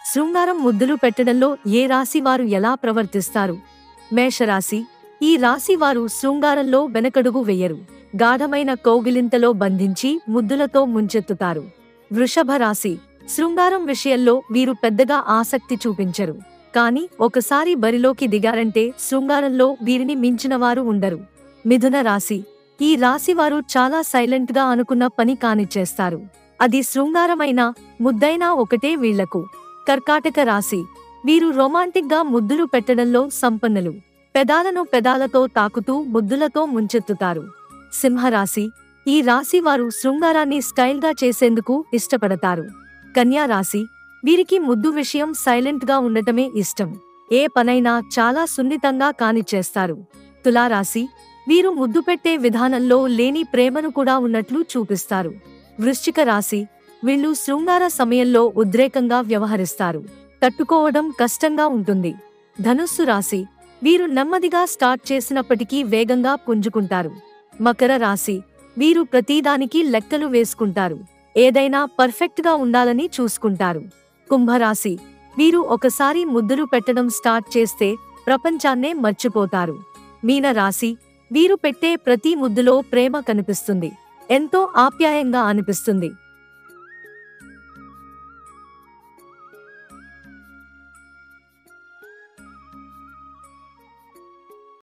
శృంగారం ముద్దులు పెట్టడంలో ఏ రాశి వారు ఎలా ప్రవర్తిస్తారు మేషరాశి ఈ రాశి వారు శృంగారంలో వెనకడుగు వెయ్యరు గాఢమైన కౌగిలింతలో బంధించి ముద్దులతో ముంచెత్తుతారు వృషభ రాశి శృంగారం విషయంలో వీరు పెద్దగా ఆసక్తి చూపించరు కాని ఒకసారి బరిలోకి దిగారంటే శృంగారంలో వీరిని మించిన వారు ఉండరు మిథున రాశి ఈ రాశి వారు చాలా సైలెంట్ గా అనుకున్న పని కానిచ్చేస్తారు అది శృంగారమైన ముద్దైనా ఒకటే వీళ్లకు కర్కాటక రాశి వీరు రొమాంటిక్ గా ముద్దులు పెట్టడంలో సంపన్నులు పెదాలను పెదాలతో తాకుతూ ముద్దులతో ముంచెత్తుతారు సింహరాశి ఈ రాశి వారు శృంగారాన్ని స్టైల్గా చేసేందుకు ఇష్టపడతారు కన్యా రాశి వీరికి ముద్దు విషయం సైలెంట్ గా ఉండటమే ఇష్టం ఏ పనైనా చాలా సున్నితంగా కానిచ్చేస్తారు తులారాశి వీరు ముద్దు పెట్టే విధానంలో లేని ప్రేమను కూడా ఉన్నట్లు చూపిస్తారు వృశ్చిక రాశి వీళ్ళు శృంగార సమయంలో ఉద్రేకంగా వ్యవహరిస్తారు తట్టుకోవడం కష్టంగా ఉంటుంది ధనుస్సు రాశి వీరు నెమ్మదిగా స్టార్ట్ చేసినప్పటికీ వేగంగా పుంజుకుంటారు మకర రాశి వీరు ప్రతిదానికి లెక్కలు వేసుకుంటారు ఏదైనా పర్ఫెక్ట్ గా ఉండాలని చూసుకుంటారు కుంభరాశి వీరు ఒకసారి ముద్దులు పెట్టడం స్టార్ట్ చేస్తే ప్రపంచాన్నే మర్చిపోతారు మీన రాశి వీరు పెట్టే ప్రతి ముద్దులో ప్రేమ కనిపిస్తుంది ఎంతో ఆప్యాయంగా అనిపిస్తుంది